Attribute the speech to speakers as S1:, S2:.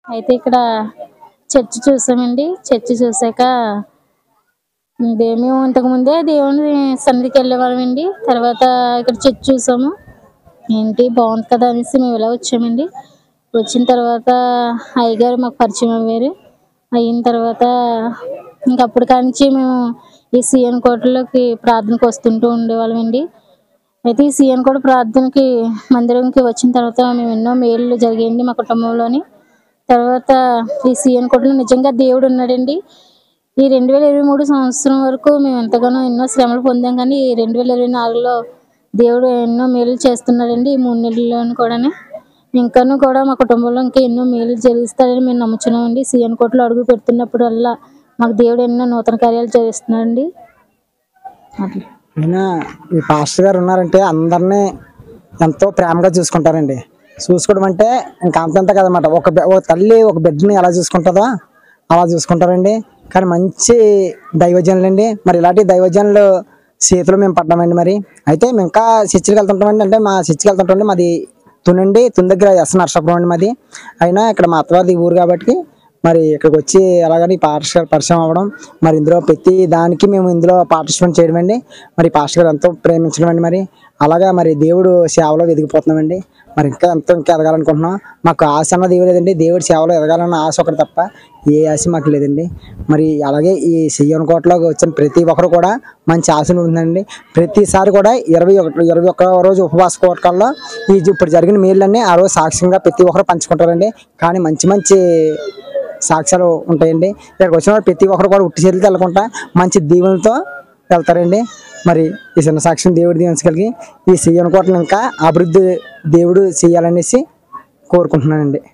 S1: అయితే ఇక్కడ చర్చి చూసామండి చర్చి చూసాక ఇదే మేము ఇంతకు ముందే దేవుని సన్నిధికి వెళ్ళేవాళ్ళమండి తర్వాత ఇక్కడ చర్చి చూసాము ఏంటి బాగుంది కదా అనేసి మేము ఇలా వచ్చామండి వచ్చిన తర్వాత అయ్యగారు మాకు పరిచయం అయ్యారు అయిన తర్వాత ఇంకప్పుడు కానించి మేము ఈ సిఎన్ కోటలోకి ప్రార్థనకు వస్తుంటూ ఉండేవాళ్ళమండి అయితే ఈ సిఎన్ కోట ప్రార్థనకి మందిరంకి వచ్చిన తర్వాత మేము ఎన్నో మేలు జరిగాయండి మా కుటుంబంలోని తర్వాత ఈ సిఎన్ కోటలో నిజంగా దేవుడు ఉన్నాడండి ఈ రెండు వేల ఇరవై మూడు సంవత్సరం వరకు మేము ఎంతగానో ఎన్నో శ్రమలు పొందాం కానీ ఈ రెండు వేల ఇరవై నాలుగులో దేవుడు ఎన్నో మేలు చేస్తున్నాడండి ఈ మూడు నెలల్లోనూ కూడా ఇంకాను కూడా మా కుటుంబంలో ఇంకా ఎన్నో మేలు జరిగిస్తాడని మేము నమ్ముచున్నామండి సిఎన్ కోటలో అడుగు పెడుతున్నప్పుడు వల్ల మాకు దేవుడు ఎన్నో నూతన కార్యాలు చేస్తున్నాడండి అట్లా
S2: అయినా ఈ పాస్టర్ గారు ఉన్నారంటే అందరినీ ఎంతో ప్రేమగా చూసుకుంటారండి చూసుకోవడం అంటే ఇంకా అంతంత కదనమాట ఒక బి- ఒక తల్లి ఒక బిడ్డని ఎలా చూసుకుంటుందో అలా చూసుకుంటారండి కానీ మంచి దైవజనులు అండి మరి ఇలాంటి దైవజనులు చేతిలో మేము పడ్డామండి మరి అయితే మేము ఇంకా చర్చికి వెళ్తుంటామండి అంటే మా చర్చికి వెళ్తుంటామండి మాది తునండి తుని దగ్గర ఎస్ నర్సాపురం అండి మాది అయినా ఇక్కడ మా అత్తవారి ఊరు కాబట్టి మరి ఇక్కడికి వచ్చి ఎలాగని పాస్టర్ గారు పరిచయం అవ్వడం మరి ఇందులో ప్రతి దానికి మేము ఇందులో పార్టిసిపేట్ చేయడం అండి మరి పాస్టర్ గారు ఎంతో ప్రేమించడం అండి మరి అలాగా మరి దేవుడు సేవలో ఎదిగిపోతున్నామండి మరి ఇంకా ఎంతో ఇంకా ఎదగాలనుకుంటున్నాం మాకు ఆశ అన్నది ఏమీ లేదండి దేవుడి సేవలో ఎదగాలన్న ఆశ ఒకటి తప్ప ఏ ఆశ మాకు లేదండి మరి అలాగే ఈ సియ్యన్ కోటలోకి వచ్చిన ప్రతి ఒక్కరు కూడా మంచి ఆశలు ఉందండి ప్రతిసారి కూడా ఇరవై ఒకటి ఇరవై ఒక్క రోజు ఉపవాస కోటకాల్లో ఈ ఇప్పుడు జరిగిన మేళ్ళన్నీ ఆ రోజు సాక్ష్యంగా ప్రతి ఒక్కరు పంచుకుంటారండి కానీ మంచి మంచి సాక్ష్యాలు ఉంటాయండి ఇక్కడికి వచ్చిన వాళ్ళు ప్రతి ఒక్కరు కూడా ఉట్టి చేతులతో వెళ్ళకుండా మంచి దీవెనలతో వెళ్తారండి మరి ఈ చిన్న సాక్ష్యం దేవుడి దీవించగలిగి ఈ సీఎం కోటను ఇంకా అభివృద్ధి దేవుడు చేయాలనేసి కోరుకుంటున్నానండి